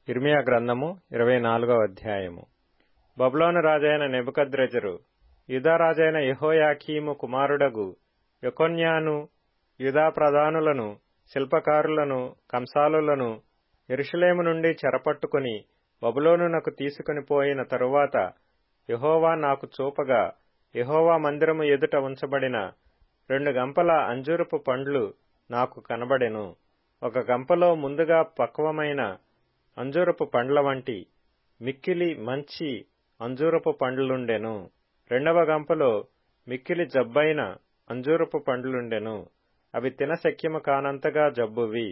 ఇర్మియా గ్రంథము ఇరవై నాలుగవ అధ్యాయము బబులోను రాజైన నెబుకద్రెజరు యుదా రాజైన యెహోయాకీము కుమారుడగు యొకొన్యాను యుదా ప్రధానులను శిల్పకారులను కంసాలులను యెరూషలేము నుండి చెరపట్టుకుని బబులోనునకు తీసుకుని పోయిన తరువాత యెహోవా నాకు చూపగా యెహోవా మందిరము ఎదుట ఉంచబడిన రెండు గంపల అంజూరపు పండ్లు నాకు కనబడెను ఒక గంపలో ముందుగా పక్వమైన అంజూరపు పండ్ల వంటి మిక్కిలి మంచి అంజూరపు పండ్లుండెను రెండవ గంపలో మిక్కిలి జబ్బైన అంజూరపు పండ్లుండెను అవి తినశక్యము కానంతగా జబ్బువి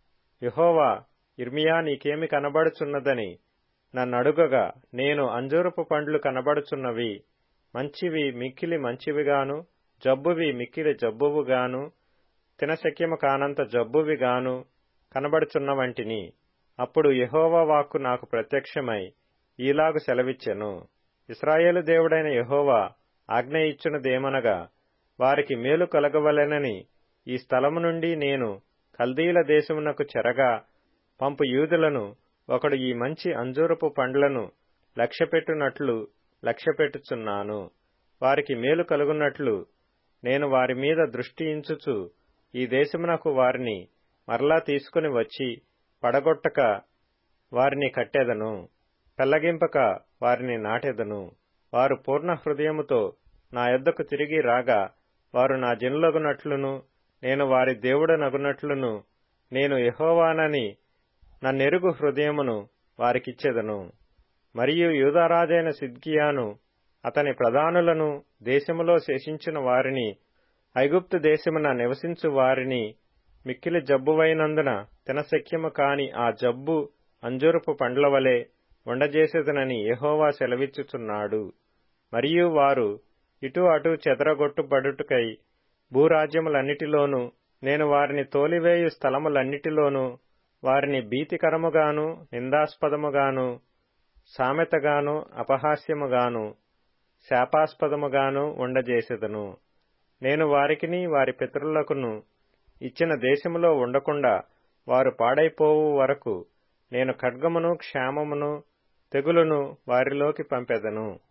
యెహోవా ఇర్మియా నీకేమి కనబడుచున్నదని నన్నడుగగా నేను అంజూరపు పండ్లు కనబడుచున్నవి మంచివి మిక్కిలి మంచివిగాను జబ్బువి మిక్కిలి జబ్బువుగాను తినశక్యము కానంత జబ్బువిగాను కనబడుచున్నవంటిని అప్పుడు యెహోవా వాక్కు నాకు ప్రత్యక్షమై ఈలాగు సెలవిచ్చెను ఇస్రాయేలు దేవుడైన యెహోవా ఆజ్ఞ ఇచ్చునదేమనగా వారికి మేలు కలగవలెనని ఈ స్థలము నుండి నేను కల్దీల దేశమునకు చెరగా పంపు యూదులను ఒకడు ఈ మంచి అంజూరపు పండ్లను లక్ష్యపెట్టునట్లు లక్ష్యపెట్టుచున్నాను వారికి మేలు కలుగునట్లు నేను వారి మీద దృష్టి ఇంచుచు ఈ దేశమునకు వారిని మరలా తీసుకుని వచ్చి పడగొట్టక వారిని కట్టెదను పెళ్లగింపక వారిని నాటెదను వారు పూర్ణ హృదయముతో నా యొద్దకు తిరిగి రాగా వారు నా జనులగునట్లును నేను వారి దేవుడనగునట్లును నేను యహోవానని నన్నెరుగు హృదయమును వారికిచ్చెదను మరియు యూదారాజైన సిద్కియాను అతని ప్రధానులను దేశములో శేషించిన వారిని ఐగుప్తు దేశమున నివసించు వారిని మిక్కిలి జబ్బువైనందున తినశక్యము కాని ఆ జబ్బు అంజురపు పండ్లవలే వండజేసేదనని యెహోవా సెలవిచ్చుచున్నాడు మరియు వారు ఇటు అటు చెదరగొట్టుబడుటకై భూరాజ్యములన్నిటిలోనూ నేను వారిని తోలివేయు స్థలములన్నిటిలోనూ వారిని భీతికరముగాను నిందాస్పదముగాను సామెతగాను అపహాస్యముగాను శాపాస్పదముగాను ఉండజేసెదను నేను వారికిని వారి పితరులకును ఇచ్చిన దేశములో ఉండకుండా వారు పాడైపోవు వరకు నేను ఖడ్గమును క్షామమును తెగులును వారిలోకి పంపెదను